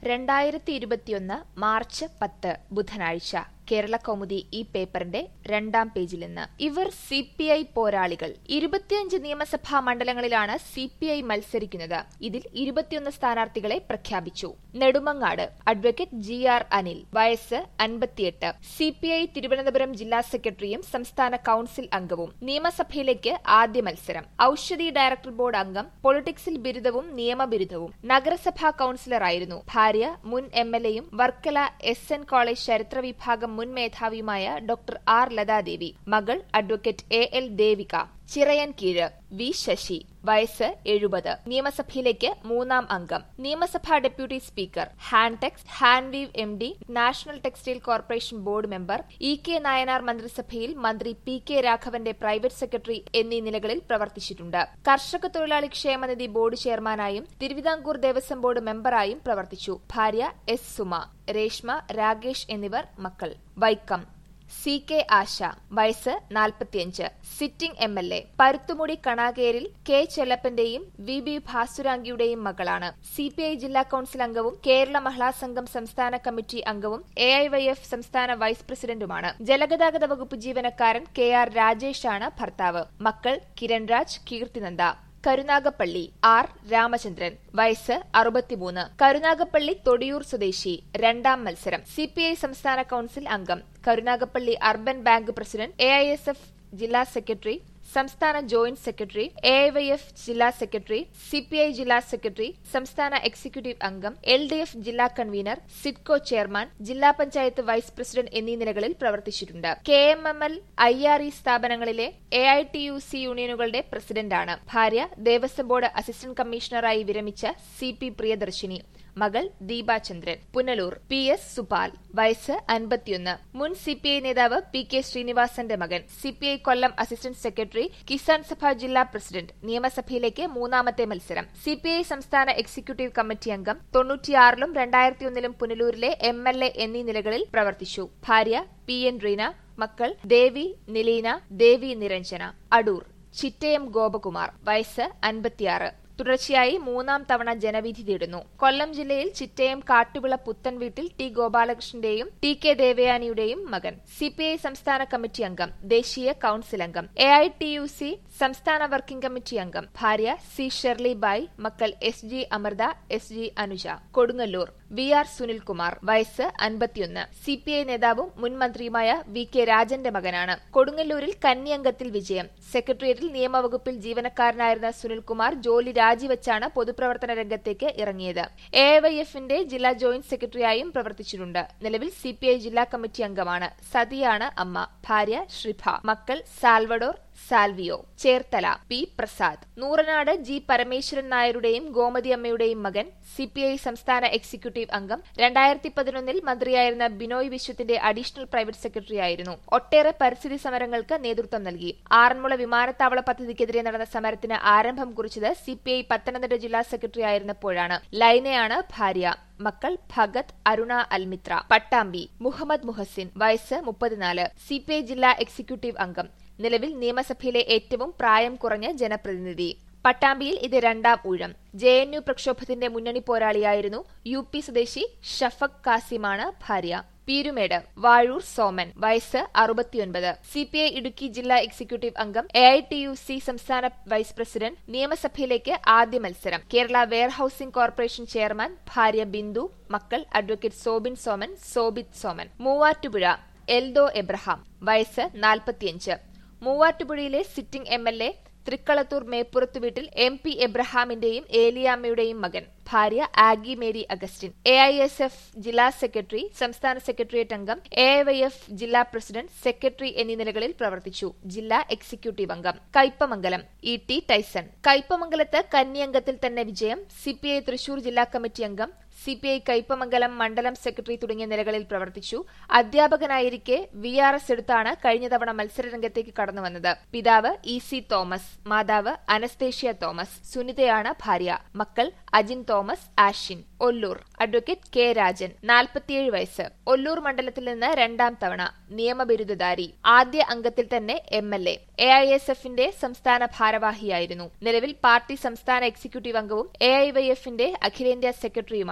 രണ്ടായിരത്തി ഇരുപത്തിയൊന്ന് മാർച്ച് പത്ത് ബുധനാഴ്ച കേരള കൗമുദി ഈ പേപ്പറിന്റെ രണ്ടാം പേജിൽ നിന്ന് ഇവർ സി പി ഐ പോരാളികൾ ഇരുപത്തിയഞ്ച് നിയമസഭാ മണ്ഡലങ്ങളിലാണ് സി പി ഐ മത്സരിക്കുന്നത് ഇതിൽ ഇരുപത്തിയൊന്ന് സ്ഥാനാർത്ഥികളെ പ്രഖ്യാപിച്ചു Nedumangad advocate G R Anil വയസ്സ് അൻപത്തിയെട്ട് സി പി ഐ തിരുവനന്തപുരം ജില്ലാ സെക്രട്ടറിയും സംസ്ഥാന കൌൺസിൽ അംഗവും നിയമസഭയിലേക്ക് ആദ്യ മത്സരം ഔഷധി ഡയറക്ടർ ബോർഡ് അംഗം പൊളിറ്റിക്സിൽ ബിരുദവും നിയമബിരുദവും നഗരസഭാ കൌൺസിലറായിരുന്നു ഭാര്യ മുൻ എം എൽ എയും വർക്കല എസ് എൻ കോളേജ് ചരിത്ര വിഭാഗം മുൻ മേധാവിയുമായ ഡോക്ടർ ആർ ലതാദേവി മകൾ advocate A L Devika Chirayinkeezh V Sasi വയസ്സ് എഴുപത് നിയമസഭയിലേക്ക് മൂന്നാം അംഗം നിയമസഭാ deputy speaker Hantex Hanveev M D national textile corporation board member E K Nayanar മന്ത്രിസഭയിൽ മന്ത്രി പി കെ രാഘവന്റെ പ്രൈവറ്റ് സെക്രട്ടറി എന്നീ നിലകളിൽ പ്രവർത്തിച്ചിട്ടുണ്ട് കർഷക തൊഴിലാളി ക്ഷേമനിധി ബോർഡ് ചെയർമാനായും തിരുവിതാംകൂർ ദേവസ്വം ബോർഡ് മെമ്പറായും പ്രവർത്തിച്ചു ഭാര്യ എസ് സുമ രേഷ്മ രാകേഷ് എന്നിവർ മക്കൾ വൈക്കം സി കെ ആശ വയസ്സ് നാൽപ്പത്തിയഞ്ച് sitting M L A Paruthumudi കണാകേരിൽ കെ ചെല്ലപ്പന്റെയും വി ബി ഭാസുരാങ്കിയുടെയും മകളാണ് സി പി ഐ ജില്ലാ കൌൺസിൽ അംഗവും കേരള മഹിളാ സംഘം സംസ്ഥാന കമ്മിറ്റി അംഗവും എ ഐ വൈ എഫ് സംസ്ഥാന വൈസ് പ്രസിഡന്റുമാണ് ജലഗതാഗത വകുപ്പ് ജീവനക്കാരൻ കെ ആർ രാജേഷാണ് ഭർത്താവ് മക്കൾ കിരൺ രാജ് കീർത്തിനന്ദ കരുനാഗപ്പള്ളി ആർ രാമചന്ദ്രൻ വയസ്സ് അറുപത്തിമൂന്ന് കരുനാഗപ്പള്ളി തൊടിയൂർ സ്വദേശി രണ്ടാം മത്സരം സിപിഐ സംസ്ഥാന കൌൺസിൽ അംഗം Karunagappally urban bank president A I S F ജില്ലാ സെക്രട്ടറി സംസ്ഥാന joint secretary A I Y F ജില്ലാ സെക്രട്ടറി സിപിഐ ജില്ലാ സെക്രട്ടറി സംസ്ഥാന എക്സിക്യൂട്ടീവ് അംഗം എൽ ഡി എഫ് ജില്ലാ കൺവീനർ സിഡ്കോ ചെയർമാൻ ജില്ലാ പഞ്ചായത്ത് വൈസ് പ്രസിഡന്റ് എന്നീ നിലകളിൽ പ്രവർത്തിച്ചിട്ടുണ്ട് K M M L I R E സ്ഥാപനങ്ങളിലെ A I T U C യൂണിയനുകളുടെ പ്രസിഡന്റാണ് ഭാര്യ ദേവസ്വം ബോർഡ് അസിസ്റ്റന്റ് കമ്മീഷണറായി വിരമിച്ച സി പി പ്രിയദർശിനി മകൾ ദീപാചന്ദ്രൻ പുനലൂർ പി എസ് സുപാൽ വയസ്സ് അൻപത്തിയൊന്ന് മുൻ സി പി ഐ നേതാവ് പി കെ ശ്രീനിവാസന്റെ മകൻ C P I Kollam assistant secretary Kisan Sabha ജില്ലാ പ്രസിഡന്റ് നിയമസഭയിലേക്ക് മൂന്നാമത്തെ മത്സരം സി പി ഐ സംസ്ഥാന എക്സിക്യൂട്ടീവ് കമ്മിറ്റി അംഗം തൊണ്ണൂറ്റിയാറിലും രണ്ടായിരത്തിയൊന്നിലും പുനലൂരിലെ എം എൽ എ എന്നീ നിലകളിൽ പ്രവർത്തിച്ചു ഭാര്യ പി എൻ റീന മക്കൾ ദേവി നിലീന ദേവി നിരഞ്ജന അടൂർ ചിറ്റയം ഗോപകുമാർ വയസ്സ് അൻപത്തിയാറ് തുടർച്ചയായി മൂന്നാം തവണ ജനവിധി തേടുന്നു കൊല്ലം ജില്ലയിൽ ചിറ്റയം കാട്ടുവിള പുത്തൻ വീട്ടിൽ ടി ഗോപാലകൃഷ്ണന്റെയും ടി കെ ദേവയാനിയുടെയും മകൻ സിപിഐ സംസ്ഥാന കമ്മിറ്റി അംഗം ദേശീയ കൌൺസിൽ അംഗം A I T U C സംസ്ഥാന വർക്കിംഗ് കമ്മിറ്റി അംഗം ഭാര്യ സി ഷെർലി ബായ് മക്കൾ S G Amrutha S G Anuja Kodungallur V R Sunilkumar വയസ്സ് അൻപത്തിയൊന്ന് സി പി ഐ നേതാവും മുൻ മന്ത്രിയുമായ വി കെ രാജന്റെ മകനാണ് കൊടുങ്ങല്ലൂരിൽ കന്നിയംഗത്തിൽ വിജയം സെക്രട്ടേറിയറ്റിൽ നിയമവകുപ്പിൽ ജീവനക്കാരനായിരുന്ന സുനിൽകുമാർ ജോലി രാജിവെച്ചാണ് പൊതുപ്രവർത്തന രംഗത്തേക്ക് ഇറങ്ങിയത് എ വൈ എഫിന്റെ ജില്ലാ ജോയിന്റ് സെക്രട്ടറിയായും പ്രവർത്തിച്ചിട്ടുണ്ട് നിലവിൽ സി പി ഐ ജില്ലാ കമ്മിറ്റി അംഗമാണ് സതിയാണ് അമ്മ ഭാര്യ ശ്രിഭ മക്കൾ സാൽവഡോർ സാൽവിയോ ചേർത്തല പി പ്രസാദ് നൂറനാട് ജി പരമേശ്വരൻ നായരുടെയും ഗോമതി അമ്മയുടെയും മകൻ സി പി ഐ സംസ്ഥാന എക്സിക്യൂട്ടീവ് അംഗം രണ്ടായിരത്തി പതിനൊന്നിൽ മന്ത്രിയായിരുന്ന ബിനോയ് വിശ്വത്തിന്റെ അഡീഷണൽ പ്രൈവറ്റ് സെക്രട്ടറിയായിരുന്നു ഒട്ടേറെ പരിസ്ഥിതി സമരങ്ങൾക്ക് നേതൃത്വം നൽകി ആറന്മുള വിമാനത്താവള പദ്ധതിക്കെതിരെ നടന്ന സമരത്തിന് ആരംഭം കുറിച്ചത് സി പി ഐ പത്തനംതിട്ട ജില്ലാ സെക്രട്ടറി ആയിരുന്നപ്പോഴാണ് ലൈനയാണ് ഭാര്യ മക്കൾ ഭഗത് അരുണ അൽമിത്ര പട്ടാമ്പി മുഹമ്മദ് മുഹസിൻ വയസ്സ് മുപ്പത്തിനാല് സി പി ഐ ജില്ലാ എക്സിക്യൂട്ടീവ് അംഗം നിലവിൽ നിയമസഭയിലെ ഏറ്റവും പ്രായം കുറഞ്ഞ ജനപ്രതിനിധി പട്ടാമ്പിയിൽ ഇത് രണ്ടാം ഊഴം ജെ എൻ യു പ്രക്ഷോഭത്തിന്റെ മുന്നണി പോരാളിയായിരുന്നു യു പി സ്വദേശി ഷഫക് കാസിമാണ് ഭാര്യ പീരുമേട് വാഴൂർ സോമൻ വയസ്സ് അറുപത്തിയൊൻപത് സി പി ഐ ഇടുക്കി ജില്ലാ എക്സിക്യൂട്ടീവ് അംഗം A I T U C സംസ്ഥാന വൈസ് പ്രസിഡന്റ് നിയമസഭയിലേക്ക് ആദ്യ മത്സരം കേരള വെയർഹൌസിംഗ് കോർപ്പറേഷൻ ചെയർമാൻ ഭാര്യ ബിന്ദു മക്കൾ അഡ്വക്കേറ്റ് സോബിൻ സോമൻ സോബിത് സോമൻ മൂവാറ്റുപുഴ എൽദോ എബ്രഹാം വയസ്സ് നാൽപ്പത്തിയഞ്ച് മൂവാറ്റുപുഴയിലെ sitting M L A Thrikkalathoor Meppurath വീട്ടിൽ എം പി എബ്രഹാമിന്റെയും ഏലിയാമ്മയുടെയും മകൻ ഭാര്യ Aggie Mary Augustine A I S F ജില്ലാ സെക്രട്ടറി സംസ്ഥാന സെക്രട്ടേറിയറ്റ് അംഗം എ ഐ വൈ എഫ് ജില്ലാ പ്രസിഡന്റ് സെക്രട്ടറി എന്നീ നിലകളിൽ പ്രവർത്തിച്ചു ജില്ലാ എക്സിക്യൂട്ടീവ് അംഗം കയ്പമംഗലം ഇ ടി ടൈസൺ കയ്പമംഗലത്ത് കന്നിയംഗത്തിൽ തന്നെ വിജയം സിപിഐ തൃശൂർ ജില്ലാ കമ്മിറ്റി അംഗം സിപിഐ കയ്പമംഗലം മണ്ഡലം സെക്രട്ടറി തുടങ്ങിയ നിലകളിൽ പ്രവർത്തിച്ചു അധ്യാപകനായിരിക്കെ വി ആർ എസ് എടുത്താണ് കഴിഞ്ഞ തവണ മത്സരരംഗത്തേക്ക് കടന്നുവന്നത് പിതാവ് ഇ സി തോമസ് മാതാവ് അനസ്തേഷ്യ തോമസ് സുനിതയാണ് ഭാര്യ മക്കൾ അജിൻ തോമസ് ആഷിൻ ഒല്ലൂർ അഡ്വക്കേറ്റ് കെ രാജൻ നാൽപ്പത്തിയേഴ് വയസ്സ് ഒല്ലൂർ മണ്ഡലത്തിൽ നിന്ന് രണ്ടാം തവണ നിയമബിരുദധാരി ആദ്യ അംഗത്തിൽ തന്നെ M L A A I S എഫിന്റെ സംസ്ഥാന ഭാരവാഹിയായിരുന്നു നിലവിൽ പാർട്ടി സംസ്ഥാന എക്സിക്യൂട്ടീവ് അംഗവും എ ഐ വൈ എഫിന്റെ അഖിലേന്ത്യാ സെക്രട്ടറിയുമാണ്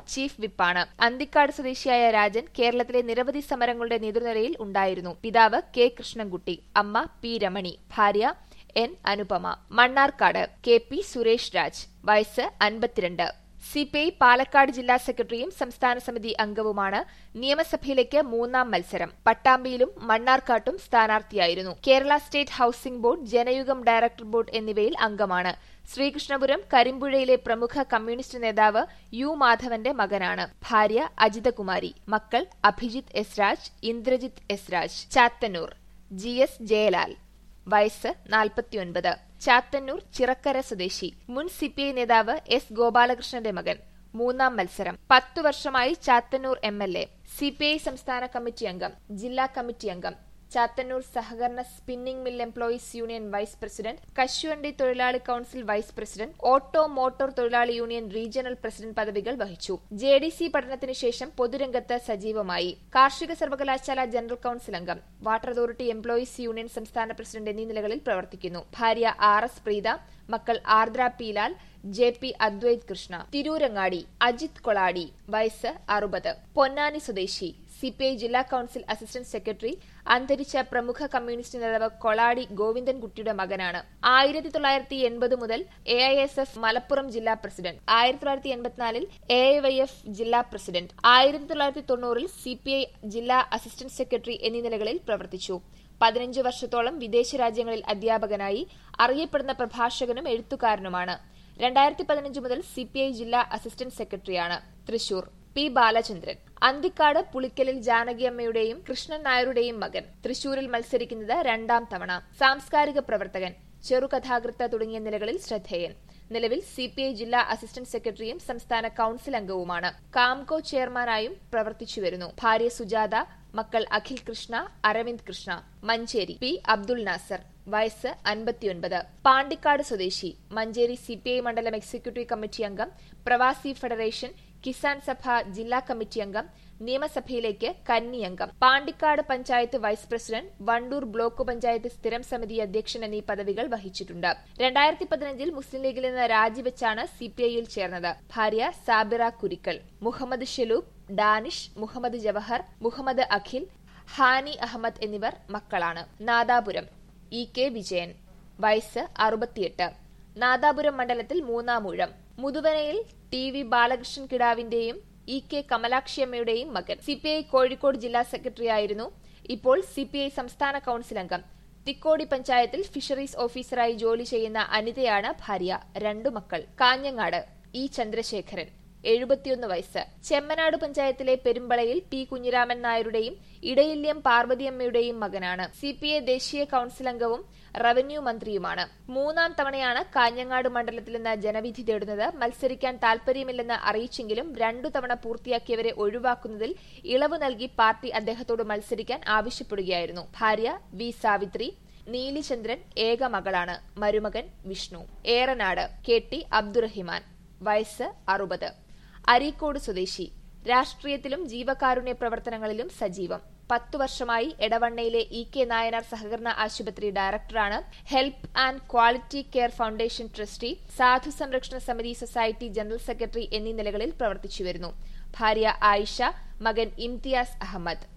ചീഫ് വിപ്പാണ് അന്തിക്കാട് സ്വദേശിയായ രാജൻ കേരളത്തിലെ നിരവധി സമരങ്ങളുടെ നേതൃനിരയിൽ ഉണ്ടായിരുന്നു പിതാവ് കെ കൃഷ്ണൻകുട്ടി അമ്മ പി രമണി ഭാര്യ N Anupama Mannarkkad K P Suresh Raj വയസ്സ് അൻപത്തിരണ്ട് സിപിഐ പാലക്കാട് ജില്ലാ സെക്രട്ടറിയും സംസ്ഥാന സമിതി അംഗവുമാണ് നിയമസഭയിലേക്ക് മൂന്നാം മത്സരം പട്ടാമ്പിയിലും മണ്ണാർക്കാട്ടും സ്ഥാനാർത്ഥിയായിരുന്നു Kerala state housing board Janayugam director board എന്നിവയിൽ അംഗമാണ് ശ്രീകൃഷ്ണപുരം കരിമ്പുഴയിലെ പ്രമുഖ കമ്മ്യൂണിസ്റ്റ് നേതാവ് യു മാധവന്റെ മകനാണ് ഭാര്യ അജിതകുമാരി മക്കൾ Abhijith S Raj Indrajith S Raj Chathannoor G S Jayalal വയസ്സ് നാൽപ്പത്തിയൊൻപത് ചാത്തന്നൂർ ചിറക്കര സ്വദേശി മുൻ സിപിഐ നേതാവ് എസ് ഗോപാലകൃഷ്ണന്റെ മകൻ മൂന്നാം മത്സരം പത്തു വർഷമായി Chathannoor M L A CPI സംസ്ഥാന കമ്മിറ്റി അംഗം ജില്ലാ കമ്മിറ്റി അംഗം ചാത്തന്നൂർ സഹകരണ spinning mill employees union vice president കശുവണ്ടി തൊഴിലാളി council vice president auto motor തൊഴിലാളി യൂണിയൻ റീജിയണൽ പ്രസിഡന്റ് പദവികൾ വഹിച്ചു ജെ ഡി സി പഠനത്തിന് ശേഷം പൊതുരംഗത്ത് സജീവമായി കാർഷിക സർവകലാശാല ജനറൽ കൌൺസിൽ അംഗം വാട്ടർ അതോറിറ്റി എംപ്ലോയീസ് യൂണിയൻ സംസ്ഥാന പ്രസിഡന്റ് എന്നീ നിലകളിൽ പ്രവർത്തിക്കുന്നു ഭാര്യ ആർ എസ് പ്രീത മക്കൾ ആർദ്ര പീലാൽ ജെ പി അദ്വൈത് കൃഷ്ണ തിരൂരങ്ങാടി അജിത് കൊളാടി വയസ്സ് അറുപത് പൊന്നാനി സ്വദേശി സിപിഐ ജില്ലാ കൌൺസിൽ അസിസ്റ്റന്റ് സെക്രട്ടറി അന്തരിച്ച പ്രമുഖ കമ്മ്യൂണിസ്റ്റ് നേതാവ് കൊളാടി ഗോവിന്ദൻകുട്ടിയുടെ മകനാണ് ആയിരത്തി തൊള്ളായിരത്തി എൺപത് മുതൽ A I S F Malappuram ജില്ലാ പ്രസിഡന്റ് ആയിരത്തി തൊള്ളായിരത്തി എൺപത്തിനാലിൽ എ ഐ വൈ എഫ് ജില്ലാ പ്രസിഡന്റ് ആയിരത്തി തൊള്ളായിരത്തി തൊണ്ണൂറിൽ സിപിഐ ജില്ലാ അസിസ്റ്റന്റ് സെക്രട്ടറി എന്നീ നിലകളിൽ പ്രവർത്തിച്ചു പതിനഞ്ച് വർഷത്തോളം വിദേശ രാജ്യങ്ങളിൽ അധ്യാപകനായി അറിയപ്പെടുന്ന പ്രഭാഷകനും എഴുത്തുകാരനുമാണ് രണ്ടായിരത്തി പതിനഞ്ച് മുതൽ സിപിഐ ജില്ലാ അസിസ്റ്റന്റ് സെക്രട്ടറിയാണ് തൃശൂർ പി ബാലചന്ദ്രൻ അന്തിക്കാട് പുളിക്കലിൽ ജാനകിയമ്മയുടെയും കൃഷ്ണൻ നായരുടെയും മകൻ തൃശൂരിൽ മത്സരിക്കുന്നത് രണ്ടാം തവണ സാംസ്കാരിക പ്രവർത്തകൻ ചെറുകഥാകൃത്ത് തുടങ്ങിയ നിലകളിൽ ശ്രദ്ധേയൻ നിലവിൽ സിപിഐ ജില്ലാ അസിസ്റ്റന്റ് സെക്രട്ടറിയും സംസ്ഥാന കൌൺസിൽ അംഗവുമാണ് കാംകോ ചെയർമാനായും പ്രവർത്തിച്ചുവരുന്നു ഭാര്യ സുജാത മക്കൾ അഖിൽ കൃഷ്ണ അരവിന്ദ് കൃഷ്ണ മഞ്ചേരി പി അബ്ദുൾ നാസർ വയസ്സ് അൻപത്തിയൊൻപത് പാണ്ടിക്കാട് സ്വദേശി മഞ്ചേരി സിപിഐ മണ്ഡലം എക്സിക്യൂട്ടീവ് കമ്മിറ്റി അംഗം പ്രവാസി ഫെഡറേഷൻ കിസാൻ സഭ ജില്ലാ കമ്മിറ്റി അംഗം നിയമസഭയിലേക്ക് കന്നി അംഗം Pandikkad panchayat vice president Wandoor block panchayat സ്ഥിരം സമിതി അധ്യക്ഷൻ എന്നീ പദവികൾ വഹിച്ചിട്ടുണ്ട് രണ്ടായിരത്തി പതിനഞ്ചിൽ മുസ്ലിം ലീഗിൽ നിന്ന് രാജിവെച്ചാണ് സിപിഐയിൽ ചേർന്നത് ഭാര്യ സാബിറ കുരിക്കൽ മുഹമ്മദ് ഷെലൂബ് ഡാനിഷ് മുഹമ്മദ് ജവഹർ മുഹമ്മദ് അഖിൽ ഹാനി അഹമ്മദ് എന്നിവർ മക്കളാണ് നാദാപുരം ഇ കെ വിജയൻ വയസ്സ് അറുപത്തിയെട്ട് നാദാപുരം മണ്ഡലത്തിൽ മൂന്നാം ഊഴം മുതുവനയിൽ ടി വി ബാലകൃഷ്ണൻ കിടാവിന്റെയും ഇ കെ കമലാക്ഷിയമ്മയുടെയും മകൻ സിപിഐ കോഴിക്കോട് ജില്ലാ സെക്രട്ടറിയായിരുന്നു ഇപ്പോൾ സിപിഐ സംസ്ഥാന കൌൺസിൽ അംഗം തിക്കോടി പഞ്ചായത്തിൽ ഫിഷറീസ് ഓഫീസറായി ജോലി ചെയ്യുന്ന അനിതയാണ് ഭാര്യ രണ്ടു മക്കൾ കാഞ്ഞങ്ങാട് ഇ ചന്ദ്രശേഖരൻ എഴുപത്തിയൊന്ന് വയസ്സ് ചെമ്മനാട് പഞ്ചായത്തിലെ പെരുമ്പളയിൽ പി കുഞ്ഞിരാമൻ നായരുടെയും ഇടയില്യം പാർവതിയമ്മയുടെയും മകനാണ് സിപിഐ ദേശീയ കൌൺസിൽ അംഗവും റവന്യൂ മന്ത്രിയുമാണ് മൂന്നാം തവണയാണ് കാഞ്ഞങ്ങാട് മണ്ഡലത്തിൽ നിന്ന് ജനവിധി തേടുന്നത് മത്സരിക്കാൻ താൽപര്യമില്ലെന്ന് അറിയിച്ചെങ്കിലും രണ്ടു തവണ പൂർത്തിയാക്കിയവരെ ഒഴിവാക്കുന്നതിൽ ഇളവ് നൽകി പാർട്ടി അദ്ദേഹത്തോട് മത്സരിക്കാൻ ആവശ്യപ്പെടുകയായിരുന്നു ഭാര്യ വി സാവിത്രി നീലിചന്ദ്രൻ ഏക മകളാണ് മരുമകൻ വിഷ്ണു ഏറനാട് കെ ടി അബ്ദുറഹിമാൻ വയസ്സ് അറുപത് അരീക്കോട് സ്വദേശി രാഷ്ട്രീയത്തിലും ജീവകാരുണ്യ പ്രവർത്തനങ്ങളിലും സജീവം പത്തു വർഷമായി എടവണ്ണയിലെ ഇ കെ നായനാർ സഹകരണ ആശുപത്രി ഡയറക്ടറാണ് help and quality care foundation trustee സാധു സംരക്ഷണ സമിതി സൊസൈറ്റി ജനറൽ സെക്രട്ടറി എന്നീ നിലകളിൽ പ്രവർത്തിച്ചുവരുന്നു ഭാര്യ ആയിഷ മകൻ ഇംതിയാസ് അഹമ്മദ്